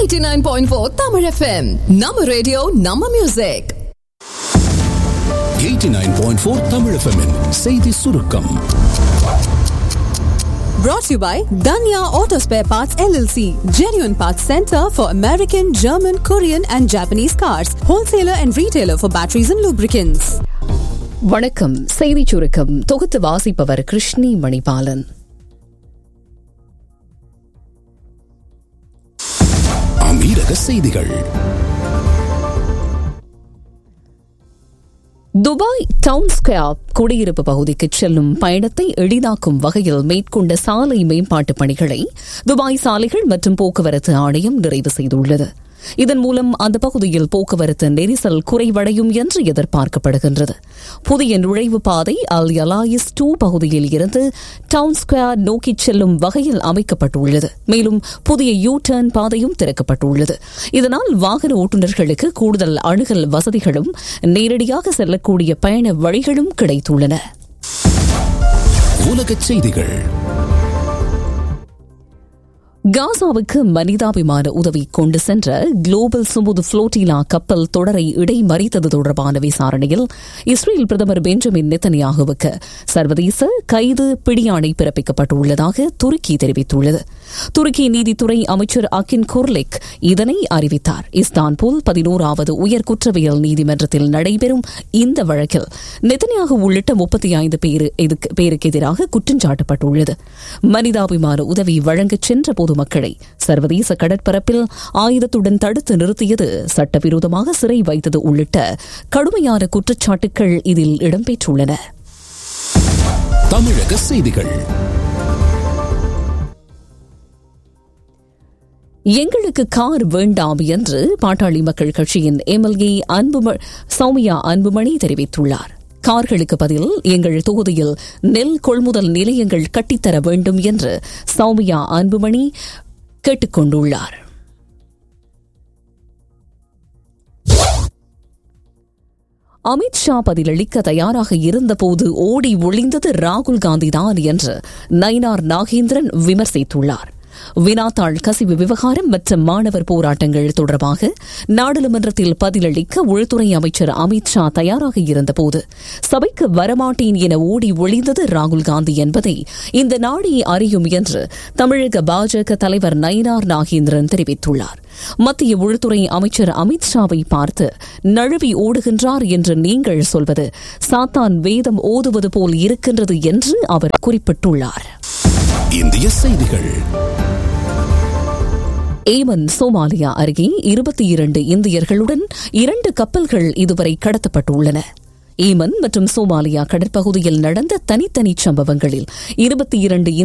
89.4 Tamil FM. நம்ம radio நம்ம music 89.4 Tamil FM -இன் செய்தி சுருக்கம் brought to you by Danya Auto Spare Parts LLC, genuine parts center for American, German, Korean and Japanese cars, wholesaler and retailer for batteries and lubricants. வணக்கம் செய்திச் சுருக்கம் தொகுத்து வாசிப்பவர் கிருஷ்ணி மணிபாலன் அமீரக செய்திகள் துபாய் டவுன் ஸ்கொயர் குடியிருப்பு பகுதிக்கு செல்லும் பயணத்தை எளிதாக்கும் வகையில் மேற்கொண்ட சாலை மேம்பாட்டுப் பணிகளை துபாய் சாலைகள் மற்றும் போக்குவரத்து ஆணையம் நிறைவு செய்துள்ளது இதன் மூலம் அந்த பகுதியில் போக்குவரத்து நெரிசல் குறைவடையும் என்று எதிர்பார்க்கப்படுகின்றது புதிய நுழைவு பாதை அல் யலாயிஸ் டூ பகுதியில் இருந்து டவுன் ஸ்கொயர் நோக்கிச் செல்லும் வகையில் அமைக்கப்பட்டுள்ளது மேலும் புதிய யூ டர்ன் பாதையும் திறக்கப்பட்டுள்ளது இதனால் வாகன ஓட்டுநர்களுக்கு கூடுதல் அணுகல் வசதிகளும் நேரடியாக செல்லக்கூடிய பயண வழிகளும் கிடைத்துள்ளன உலகச் செய்திகள் காசாவுக்கு மனிதாபிமான உதவி கொண்டு சென்ற குளோபல் சுமுது புளோட்டிலா கப்பல் தொடரை இடைமறித்தது தொடர்பான விசாரணையில் இஸ்ரேல் பிரதமர் பெஞ்சமின் நெத்தனியாகுவுக்கு சர்வதேச கைது பிடியாணை பிறப்பிக்கப்பட்டுள்ளதாக துருக்கி தெரிவித்துள்ளது துருக்கி நீதித்துறை அமைச்சர் அகின் குர்லிக் இதனை அறிவித்தார் இஸ்தான்புல் பதினோராவது உயர் குற்றவியல் நீதிமன்றத்தில் நடைபெறும் இந்த வழக்கில் நெத்தனியாக உள்ளிட்ட முப்பத்தி ஐந்து பேருக்கு எதிராக குற்றஞ்சாட்டப்பட்டுள்ளது மனிதாபிமான உதவி வழங்கச் சென்ற பொதுமக்களை சர்வதேச கடற்பரப்பில் ஆயுதத்துடன் தடுத்து நிறுத்தியது சட்டவிரோதமாக சிறை வைத்தது உள்ளிட்ட கடுமையான குற்றச்சாட்டுகள் இதில் இடம்பெற்றுள்ளன தமிழக செய்திகள் எங்களுக்கு கார் வேண்டாம் என்று பாட்டாளி மக்கள் கட்சியின் எம்எல்ஏ அன்பும சௌமியா அன்புமணி தெரிவித்துள்ளார் கார்களுக்கு பதில் எங்கள் தொகுதியில் நெல் கொள்முதல் நிலையங்கள் கட்டித்தர வேண்டும் என்று சௌமியா அன்புமணி கேட்டுக் கொண்டுள்ளார் அமித்ஷா பதிலளிக்க தயாராக இருந்தபோது ஓடி ஒளிந்தது ராகுல் காந்திதான் என்று நயினார் நாகேந்திரன் விமர்சித்துள்ளார் வினாத்தாள் கசிவு விவகாரம் மற்றும் மாணவர் போராட்டங்கள் தொடர்பாக நாடாளுமன்றத்தில் பதிலளிக்க உள்துறை அமைச்சர் அமித்ஷா தயாராக இருந்தபோது சபைக்கு வரமாட்டேன் என ஓடி ஒளிந்தது ராகுல் காந்தி என்பதை இந்த நாடே அறியும் என்று தமிழக பாஜக தலைவர் நயினார் நாகேந்திரன் தெரிவித்துள்ளார் மத்திய உள்துறை அமைச்சர் அமித்ஷாவை பார்த்து நழுவி ஓடுகின்றார் என்று நீங்கள் சொல்வது சாத்தான் வேதம் ஓதுவது போல் இருக்கின்றது என்று அவர் குறிப்பிட்டுள்ளார் இந்திய செய்திகள் ஏமன் சோமாலியா அருகே இருபத்தி இரண்டு இந்தியர்களுடன் இரண்டு கப்பல்கள் இதுவரை கடத்தப்பட்டுள்ளன ஈமன் மற்றும் சோமாலியா கடற்பகுதியில் நடந்த தனித்தனி சம்பவங்களில் இருபத்தி இரண்டு